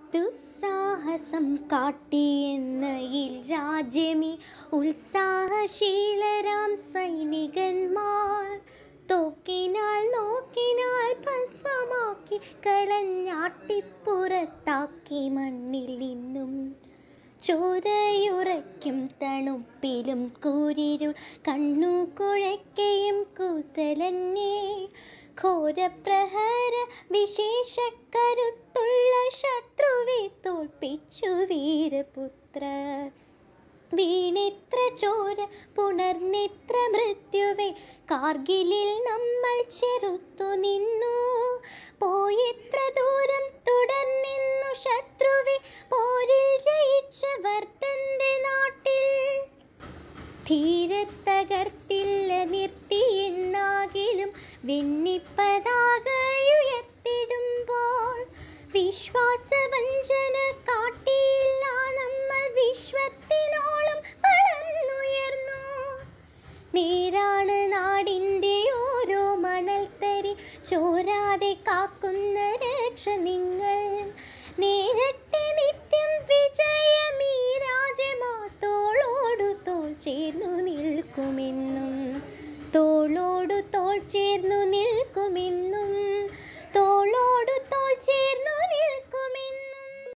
ദുസ്സാഹസം കാട്ടിയെന്നയിൽ രാജ്യമേ ഉത്സാഹശീലരാം സൈനികന്മാർ തോക്കിനാൽ നോക്കിനാൽ ഭസ്മമാക്കി കളഞ്ഞാട്ടിപ്പുറത്താക്കി മണ്ണിൽ നിന്നും ചോരയുറയ്ക്കും തണുപ്പിലും കൂരിരുൾ കണ്ണു കുഴയ്ക്കയും കുസലന്നെ ഘോരപ്രഹര വിശേഷക്കരുത്തുള്ള ശത്രുവെ തോൽപ്പിച്ചു വീരപുത്ര വീണെത്ര ചോര പുണർന്നെത്ര മൃത്യുവെ കാർഗിലിൽ നമ്മൾ ചെറുത്തു നിന്നു പോയെത്ര ദൂരം തുടർന്നിന്നു ശത്രുവെ പോരിൽ ജയിച്ചവർ തന്റെ നാട്ടിൽ ധീരത്തകർത്തില്ല നിർത്തിയെന്നാകിലും വെണ്ണിപ്പതാകയുയർത്തിടുമ്പോൾ വിശ്വാസവഞ്ചന കാട്ടിയില്ല നമ്മൾ വിശ്വത്തിനോളം വളർന്നുയർന്നു നേരാണ് നാടിൻ്റെ ഓരോ മണൽത്തരി ചോരാതെ കാക്കുന്ന രക്ഷ നിങ്ങൾ നേരട്ടെ നിത്യം വിജയമീ രാജമാ തോളോടു തോൾ ചേർന്നു നിൽക്കുമെന്നും തോളോടു തോൾ ചേർന്നു